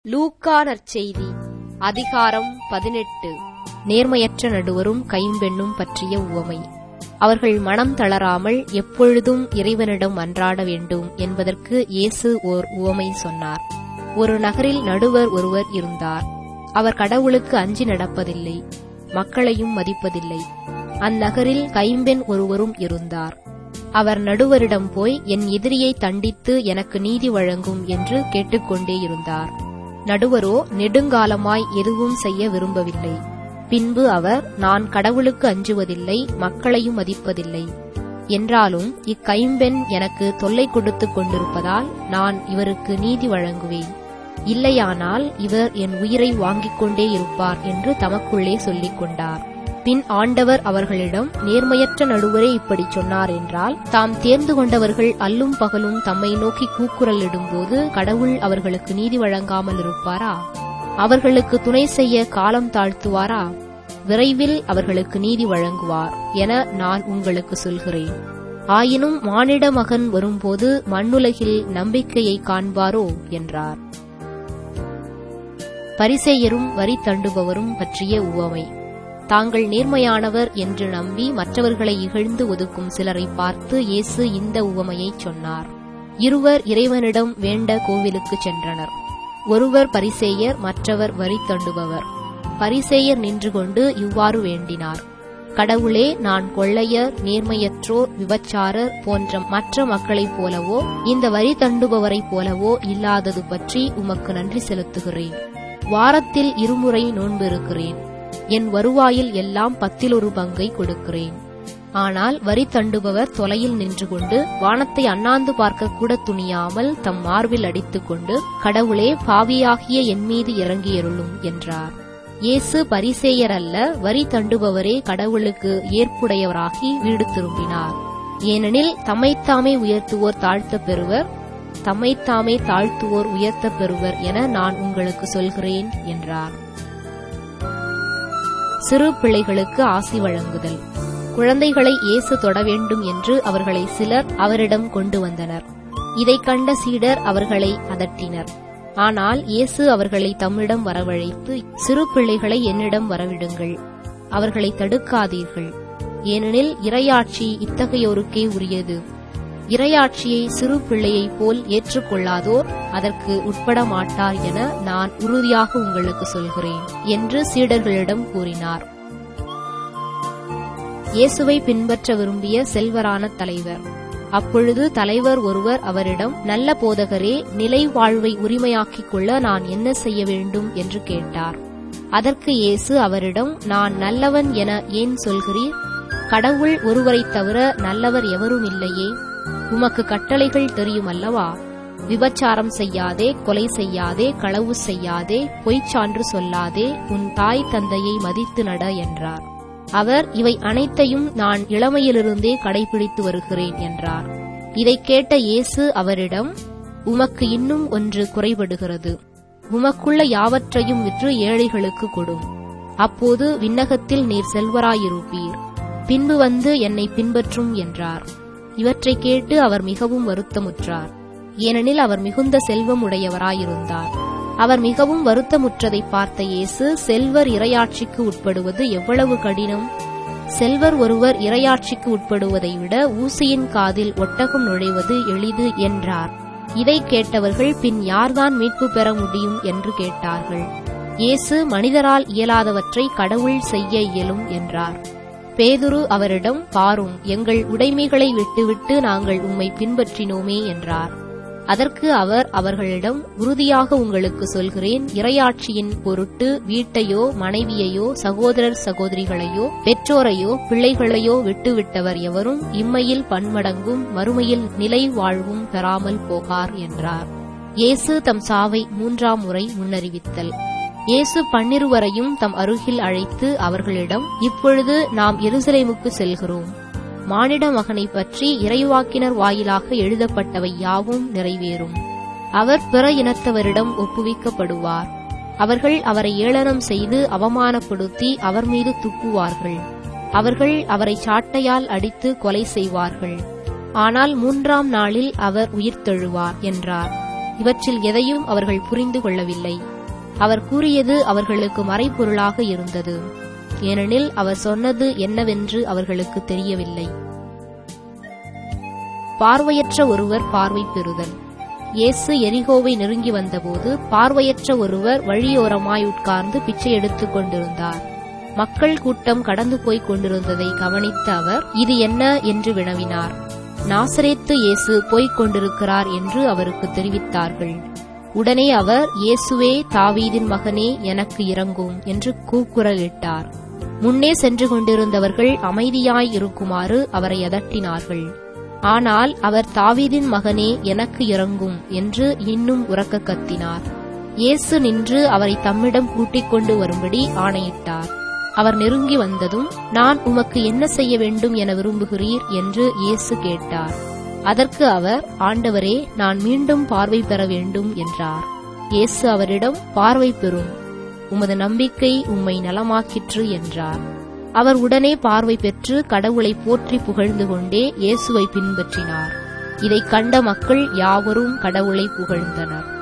லூக்கா நற்செய்தி அதிகாரம் பதினெட்டு நேர்மையற்ற நடுவரும் கைம்பெண்ணும் பற்றிய உவமை அவர்கள் மனம் தளராமல் எப்பொழுதும் இறைவனிடம் மன்றாட வேண்டும் என்பதற்கு இயேசு ஓர் உவமை சொன்னார் ஒரு நகரில் நடுவர் ஒருவர் இருந்தார் அவர் கடவுளுக்கு அஞ்சி நடப்பதில்லை மக்களையும் மதிப்பதில்லை அந்நகரில் கைம்பெண் ஒருவரும் இருந்தார் அவர் நடுவரிடம் போய் என் எதிரியை தண்டித்து எனக்கு நீதி வழங்கும் என்று கேட்டுக்கொண்டே இருந்தார் நடுவரோ நெடுங்காலமாய் எதுவும் செய்ய விரும்பவில்லை பின்பு அவர் நான் கடவுளுக்கு அஞ்சுவதில்லை மக்களையும் மதிப்பதில்லை என்றாலும் இக்கைம்பெண் எனக்கு தொல்லை கொடுத்துக் கொண்டிருப்பதால் நான் இவருக்கு நீதி வழங்குவேன் இல்லையானால் இவர் என் உயிரை வாங்கிக் கொண்டே இருப்பார் என்று தமக்குள்ளே சொல்லிக் கொண்டார் பின் ஆண்டவர் அவர்களிடம் நேர்மையற்ற நடுவரே இப்படி சொன்னார் என்றால் தாம் தேர்ந்து கொண்டவர்கள் அல்லும் பகலும் தம்மை நோக்கி கூக்குரல் இடும்போது கடவுள் அவர்களுக்கு நீதி வழங்காமல் இருப்பாரா அவர்களுக்கு துணை செய்ய காலம் தாழ்த்துவாரா விரைவில் அவர்களுக்கு நீதி வழங்குவார் என நான் உங்களுக்கு சொல்கிறேன் ஆயினும் மானிட மகன் வரும்போது மண்ணுலகில் நம்பிக்கையை காண்பாரோ என்றார் பரிசேயரும் வரி தண்டுபவரும் பற்றிய உவமை தாங்கள் நேர்மையானவர் என்று நம்பி மற்றவர்களை இகழ்ந்து ஒதுக்கும் சிலரை பார்த்து இயேசு இந்த உவமையைச் சொன்னார் இருவர் இறைவனிடம் வேண்ட கோவிலுக்கு சென்றனர் ஒருவர் பரிசேயர் மற்றவர் வரி தண்டுபவர் பரிசேயர் நின்று கொண்டு இவ்வாறு வேண்டினார் கடவுளே நான் கொள்ளையர் நேர்மையற்றோர் விபச்சாரர் போன்ற மற்ற மக்களைப் போலவோ இந்த வரி தண்டுபவரைப் போலவோ இல்லாதது பற்றி உமக்கு நன்றி செலுத்துகிறேன் வாரத்தில் இருமுறை நோன்பு இருக்கிறேன் என் வருவாயில் எல்லாம் பத்தில் ஒரு பங்கை கொடுக்கிறேன் ஆனால் வரி தண்டுபவர் தொலையில் நின்று கொண்டு வானத்தை அண்ணாந்து பார்க்க கூட துணியாமல் தம் மார்பில் அடித்துக் கொண்டு கடவுளே பாவியாகிய என் மீது இறங்கியருளும் என்றார் இயேசு பரிசேயர் அல்ல வரி தண்டுபவரே கடவுளுக்கு ஏற்புடையவராகி வீடு திரும்பினார் ஏனெனில் தம்மைத்தாமே உயர்த்துவோர் தாழ்த்த பெறுவர் தம்மைத்தாமே தாழ்த்துவோர் உயர்த்த பெறுவர் என நான் உங்களுக்கு சொல்கிறேன் என்றார் சிறு பிள்ளைகளுக்கு ஆசி வழங்குதல் குழந்தைகளை இயேசு தொட வேண்டும் என்று அவர்களை சிலர் அவரிடம் கொண்டு வந்தனர் இதைக் கண்ட சீடர் அவர்களை அதட்டினர் ஆனால் இயேசு அவர்களை தம்மிடம் வரவழைத்து சிறு பிள்ளைகளை என்னிடம் வரவிடுங்கள் அவர்களை தடுக்காதீர்கள் ஏனெனில் இரையாட்சி இத்தகையோருக்கே உரியது இரையாட்சியை சிறு பிள்ளையைப் போல் ஏற்றுக்கொள்ளாதோர் அதற்கு உட்பட மாட்டார் என நான் உறுதியாக உங்களுக்கு சொல்கிறேன் என்று சீடர்களிடம் கூறினார் இயேசுவை பின்பற்ற விரும்பிய செல்வரான தலைவர் அப்பொழுது தலைவர் ஒருவர் அவரிடம் நல்ல போதகரே நிலை வாழ்வை உரிமையாக்கிக் கொள்ள நான் என்ன செய்ய வேண்டும் என்று கேட்டார் அதற்கு இயேசு அவரிடம் நான் நல்லவன் என ஏன் சொல்கிறீர் கடவுள் ஒருவரைத் தவிர நல்லவர் எவரும் இல்லையே உமக்கு கட்டளைகள் தெரியும் அல்லவா விபச்சாரம் செய்யாதே கொலை செய்யாதே களவு செய்யாதே பொய்ச்சான்று சொல்லாதே உன் தாய் தந்தையை மதித்து நட என்றார் அவர் இவை அனைத்தையும் நான் இளமையிலிருந்தே கடைபிடித்து வருகிறேன் என்றார் இதைக் கேட்ட இயேசு அவரிடம் உமக்கு இன்னும் ஒன்று குறைபடுகிறது உமக்குள்ள யாவற்றையும் விற்று ஏழைகளுக்கு கொடும் அப்போது விண்ணகத்தில் நீர் செல்வராயிருப்பீர் பின்பு வந்து என்னை பின்பற்றும் என்றார் இவற்றை கேட்டு அவர் மிகவும் வருத்தமுற்றார் ஏனெனில் அவர் மிகுந்த செல்வம் உடையவராயிருந்தார் அவர் மிகவும் வருத்தமுற்றதை பார்த்த இயேசு செல்வர் இரையாட்சிக்கு உட்படுவது எவ்வளவு கடினம் செல்வர் ஒருவர் இரையாட்சிக்கு உட்படுவதை விட ஊசியின் காதில் ஒட்டகம் நுழைவது எளிது என்றார் இதை கேட்டவர்கள் பின் யார்தான் மீட்பு பெற முடியும் என்று கேட்டார்கள் இயேசு மனிதரால் இயலாதவற்றை கடவுள் செய்ய இயலும் என்றார் பேதுரு அவரிடம் பாரும் எங்கள் உடைமைகளை விட்டுவிட்டு நாங்கள் உம்மை பின்பற்றினோமே என்றார் அதற்கு அவர் அவர்களிடம் உறுதியாக உங்களுக்கு சொல்கிறேன் இரையாட்சியின் பொருட்டு வீட்டையோ மனைவியையோ சகோதரர் சகோதரிகளையோ பெற்றோரையோ பிள்ளைகளையோ விட்டுவிட்டவர் எவரும் இம்மையில் பன்மடங்கும் மறுமையில் நிலை வாழ்வும் பெறாமல் போகார் என்றார் இயேசு தம் சாவை மூன்றாம் முறை முன்னறிவித்தல் இயேசு பன்னிருவரையும் தம் அருகில் அழைத்து அவர்களிடம் இப்பொழுது நாம் எருசலேமுக்கு செல்கிறோம் மானிட மகனை பற்றி இறைவாக்கினர் வாயிலாக எழுதப்பட்டவை யாவும் நிறைவேறும் அவர் பிற இனத்தவரிடம் ஒப்புவிக்கப்படுவார் அவர்கள் அவரை ஏளனம் செய்து அவமானப்படுத்தி அவர் மீது துப்புவார்கள் அவர்கள் அவரை சாட்டையால் அடித்து கொலை செய்வார்கள் ஆனால் மூன்றாம் நாளில் அவர் உயிர்த்தெழுவார் என்றார் இவற்றில் எதையும் அவர்கள் புரிந்து கொள்ளவில்லை அவர் கூறியது அவர்களுக்கு மறைபொருளாக இருந்தது ஏனெனில் அவர் சொன்னது என்னவென்று அவர்களுக்கு தெரியவில்லை பார்வையற்ற ஒருவர் பார்வை பெறுதல் இயேசு எரிகோவை நெருங்கி வந்தபோது பார்வையற்ற ஒருவர் வழியோரமாய் உட்கார்ந்து பிச்சை எடுத்துக் கொண்டிருந்தார் மக்கள் கூட்டம் கடந்து போய்க் கொண்டிருந்ததை கவனித்த அவர் இது என்ன என்று வினவினார் நாசரேத்து இயேசு போய்க் கொண்டிருக்கிறார் என்று அவருக்கு தெரிவித்தார்கள் உடனே அவர் இயேசுவே தாவீதின் மகனே எனக்கு இறங்கும் என்று கூக்குரலிட்டார் முன்னே சென்று கொண்டிருந்தவர்கள் அமைதியாய் இருக்குமாறு அவரை அதட்டினார்கள் ஆனால் அவர் தாவீதின் மகனே எனக்கு இறங்கும் என்று இன்னும் உறக்க கத்தினார் இயேசு நின்று அவரை தம்மிடம் கூட்டிக் கொண்டு வரும்படி ஆணையிட்டார் அவர் நெருங்கி வந்ததும் நான் உமக்கு என்ன செய்ய வேண்டும் என விரும்புகிறீர் என்று இயேசு கேட்டார் அதற்கு அவர் ஆண்டவரே நான் மீண்டும் பார்வை பெற வேண்டும் என்றார் இயேசு அவரிடம் பார்வை பெறும் உமது நம்பிக்கை உம்மை நலமாக்கிற்று என்றார் அவர் உடனே பார்வை பெற்று கடவுளை போற்றி புகழ்ந்து கொண்டே இயேசுவை பின்பற்றினார் இதைக் கண்ட மக்கள் யாவரும் கடவுளை புகழ்ந்தனர்